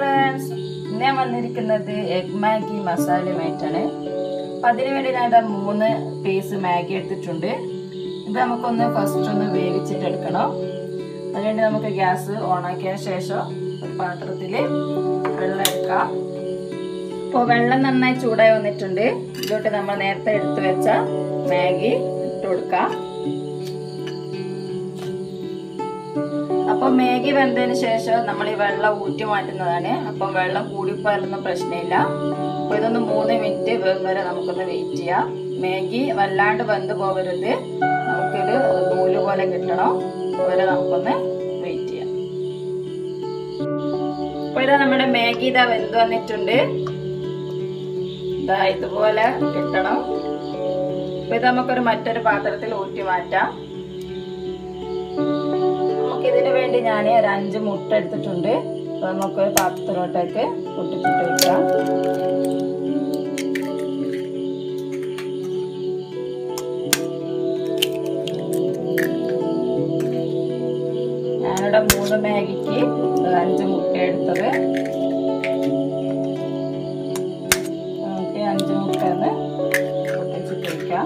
friends ഇന്ന് ഞാൻ വന്നിരിക്കുന്നത് എഗ് മാഗി മസാലയുമായിട്ടാണ് അപ്പം അതിന് വേണ്ടി ഞാൻ ഇതാ മൂന്ന് പീസ് മാഗി എടുത്തിട്ടുണ്ട് ഇത് നമുക്കൊന്ന് ഫസ്റ്റ് ഒന്ന് വേവിച്ചിട്ടെടുക്കണം അതിനുവേണ്ടി നമുക്ക് ഗ്യാസ് ഓണാക്കിയതിന് ശേഷം ഒരു പാത്രത്തിൽ വെള്ളം എടുക്കാം ഇപ്പോൾ വെള്ളം നന്നായി ചൂടായി വന്നിട്ടുണ്ട് ഇതിലോട്ട് നമ്മൾ നേരത്തെ എടുത്തു വെച്ച മാഗി ഇട്ട് കൊടുക്കാം അപ്പോൾ മാഗി വെന്തതിന് ശേഷം നമ്മൾ ഈ വെള്ളം ഊറ്റി മാറ്റുന്നതാണ് അപ്പം വെള്ളം കൂടിപ്പോയാലൊന്നും പ്രശ്നമില്ല അപ്പോൾ ഇതൊന്ന് മൂന്ന് മിനിറ്റ് വെറും വരെ നമുക്കൊന്ന് വെയിറ്റ് ചെയ്യാം മാഗി വല്ലാണ്ട് വെന്ത് പോകരുത് നമുക്കൊരു നൂല് പോലെ കിട്ടണം അതുവരെ നമുക്കൊന്ന് വെയിറ്റ് ചെയ്യാം അപ്പോൾ ഇതാ നമ്മുടെ മാഗി ഇതാ വെന്ത് വന്നിട്ടുണ്ട് ഇതാ ഇതുപോലെ കിട്ടണം അപ്പോൾ ഇത് നമുക്കൊരു മറ്റൊരു പാത്രത്തിൽ ഊറ്റി മാറ്റാം നമുക്ക് ഇതിന് വേണ്ടി ഞാൻ ഒരു അഞ്ച് മുട്ട എടുത്തിട്ടുണ്ട് അപ്പൊ നമുക്ക് ഒരു പാത്രത്തിലോട്ടേക്ക് പൊട്ടിച്ചിട്ട് വെക്കാം ഞാനിവിടെ മൂന്ന് മാഗിക്ക് ഒരു അഞ്ച് മുട്ട എടുത്തത് നമുക്ക് അഞ്ച് മുട്ട ഒന്ന് പൊട്ടിച്ചിട്ട് വെക്കാം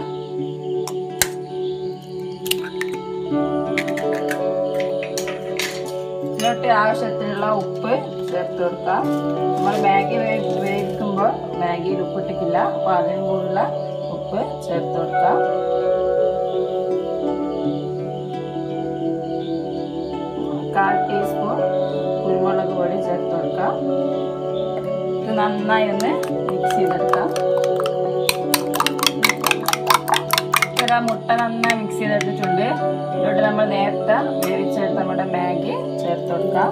ഇതിലോട്ട് ആവശ്യത്തിനുള്ള ഉപ്പ് ചേർത്ത് കൊടുക്കാം നമ്മൾ മാഗി വേവിക്കുമ്പോൾ മാഗിയിൽ ഉപ്പിട്ടിട്ടില്ല അപ്പോൾ അതിനും കൂടിയുള്ള ഉപ്പ് ചേർത്ത് കൊടുക്കാം കാൽ ടീസ്പൂൺ കുരുമുളക് പൊടി ചേർത്ത് കൊടുക്കാം ഇത് നന്നായി ഒന്ന് മിക്സ് ചെയ്തെടുക്കാം ഒരു മുട്ട നന്നായി മിക്സ് ചെയ്തെടുത്തിട്ടുണ്ട് ഇതിലോട്ട് നമ്മൾ നേരത്തെ വേവിച്ചെടുത്ത നമ്മുടെ മാഗി ചേർത്ത് കൊടുക്കാം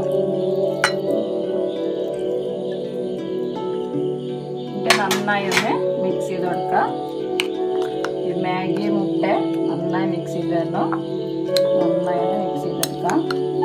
എന്നിട്ട് നന്നായി ഒന്ന് മിക്സ് ചെയ്ത് കൊടുക്കാം ഈ മാഗി മുട്ട നന്നായി മിക്സ് ചെയ്ത് തരണം നന്നായി ഒന്ന് മിക്സ് ചെയ്തെടുക്കാം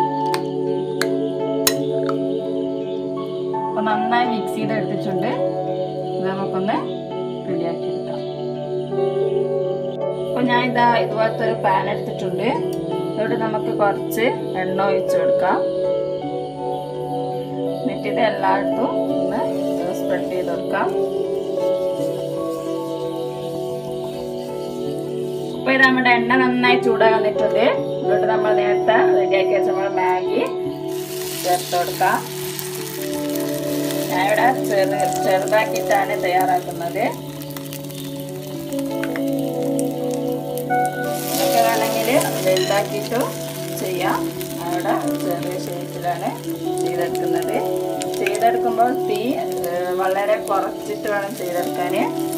അപ്പോൾ നന്നായി മിക്സ് ചെയ്തെടുത്തിട്ടുണ്ട് ഇത് നമുക്കൊന്ന് റെഡിയാക്കി എടുക്കാം അപ്പോൾ ഞാൻ ഇതാ ഇതുപോലത്തെ ഒരു പാൻ എടുത്തിട്ടുണ്ട് ഇവിടെ നമുക്ക് കുറച്ച് എണ്ണ ഒഴിച്ചു കൊടുക്കാം എന്നിട്ട് ഇത് എല്ലായിടത്തും ഒന്ന് സ്പ്രെഡ് ചെയ്ത് കൊടുക്കാം അപ്പോൾ ഇത് നമ്മുടെ എണ്ണ നന്നായി ചൂടായി വന്നിട്ടുണ്ട് ഇതിലോട്ട് നമ്മൾ നേരത്തെ റെഡിയാക്കി വെച്ച നമ്മുടെ മാഗി ചേർത്ത് കൊടുക്കാം ഞാനിവിടെ ചെറു ചെറുതാക്കിയിട്ടാണ് തയ്യാറാക്കുന്നത് നമുക്ക് വേണമെങ്കിൽ വലുതാക്കിയിട്ട് ചെയ്യാം അവിടെ ചെറിയ ഷേപ്പിലാണ് ചെയ്തെടുക്കുന്നത് ചെയ്തെടുക്കുമ്പോൾ തീ വളരെ കുറച്ചിട്ട് വേണം ചെയ്തെടുക്കാൻ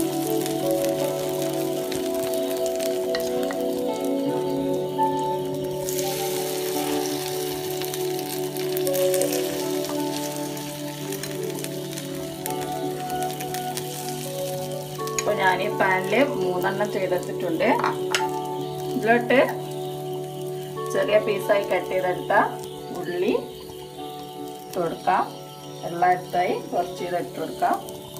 അപ്പോൾ ഞാൻ ഈ പാനിൽ മൂന്നെണ്ണം ചെയ്തെടുത്തിട്ടുണ്ട് ഇതിലോട്ട് ചെറിയ പീസായി കട്ട് ചെയ്തെടുത്ത ഉള്ളി ഇട്ട് കൊടുക്കാം എല്ലായിടത്തായി കുറച്ച് ചെയ്ത് ഇട്ട് കൊടുക്കാം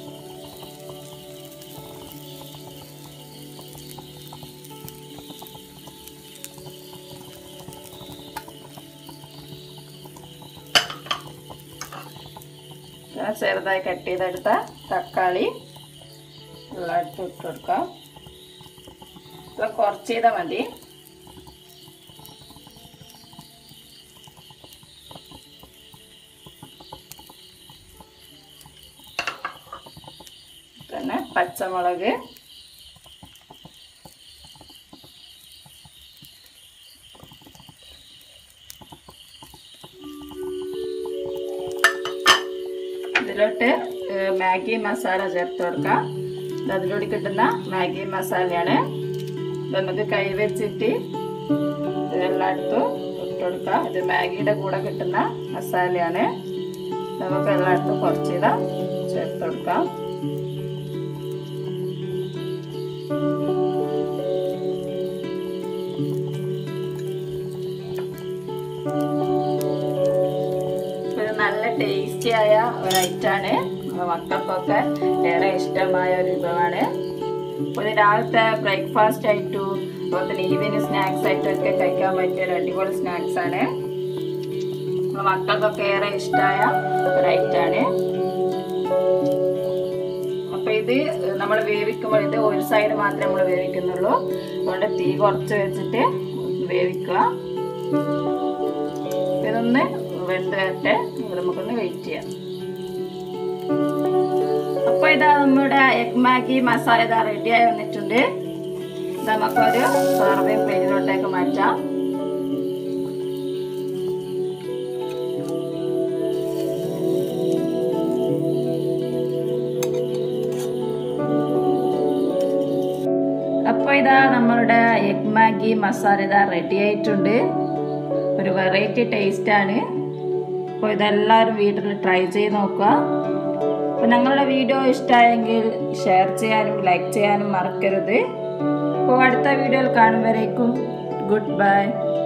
ചെറുതായി കട്ട് ചെയ്തെടുത്ത തക്കാളി എല്ലായിടത്തും ഇട്ട് കൊടുക്കാം ഇത് കുറച്ച് ചെയ്താൽ മതി പിന്നെ പച്ചമുളക് ഇതിലോട്ട് മാഗി മസാല ചേർത്ത് കൊടുക്കാം ഇത് അതിലൂടെ കിട്ടുന്ന മാഗി മസാലയാണ് ഇത് നമുക്ക് കൈവച്ചിട്ട് എല്ലായിടത്തും ഇട്ട് കൊടുക്കാം ഇത് മാഗിയുടെ കൂടെ കിട്ടുന്ന മസാലയാണ് നമുക്ക് എല്ലായിടത്തും കുറച്ച് ചെയ്താൽ ചേർത്ത് കൊടുക്കാം ഇത് നല്ല ടേസ്റ്റി ആയ ഒരു ഐറ്റാണ് മക്കൾക്കൊക്കെ ഏറെ ഇഷ്ടമായ ഒരു വിഭവമാണ് അപ്പോൾ ഇത് രാവിലത്തെ ബ്രേക്ക്ഫാസ്റ്റ് ആയിട്ടും അതുപോലെ തന്നെ ഈവനിങ് സ്നാക്സ് ആയിട്ടും ഒക്കെ കഴിക്കാൻ പറ്റിയ ഒരു അടിപൊളി സ്നാക്സ് ആണ് മക്കൾക്കൊക്കെ ഏറെ ഇഷ്ടമായ ഒരു ഐറ്റാണ് ഇത് നമ്മൾ വേവിക്കുമ്പോൾ ഇത് ഒരു സൈഡ് മാത്രമേ നമ്മൾ വേവിക്കുന്നുള്ളൂ അതുകൊണ്ട് തീ കുറച്ച് വെച്ചിട്ട് വേവിക്കുക ഇതൊന്ന് വെന്ത് വരട്ടെ ഇത് നമുക്കൊന്ന് വെയിറ്റ് ചെയ്യാം അപ്പൊ ഇതാ നമ്മുടെ എഗ് മാഗി മസാല ഇതാ റെഡിയായി വന്നിട്ടുണ്ട് ഇത് നമുക്കൊരു സർവിങ് പ്ലേറ്റിലോട്ടേക്ക് മാറ്റാം അപ്പോൾ ഇതാ നമ്മളുടെ എഗ് മാഗി മസാല ഇതാ റെഡി ആയിട്ടുണ്ട് ഒരു വെറൈറ്റി ടേസ്റ്റ് ആണ് അപ്പോൾ ഇതെല്ലാവരും വീട്ടിൽ ട്രൈ ചെയ്ത് നോക്കുക അപ്പോൾ ഞങ്ങളുടെ വീഡിയോ ഇഷ്ടമായെങ്കിൽ ഷെയർ ചെയ്യാനും ലൈക്ക് ചെയ്യാനും മറക്കരുത് അപ്പോൾ അടുത്ത വീഡിയോയിൽ കാണുമ്പോഴേക്കും ഗുഡ് ബൈ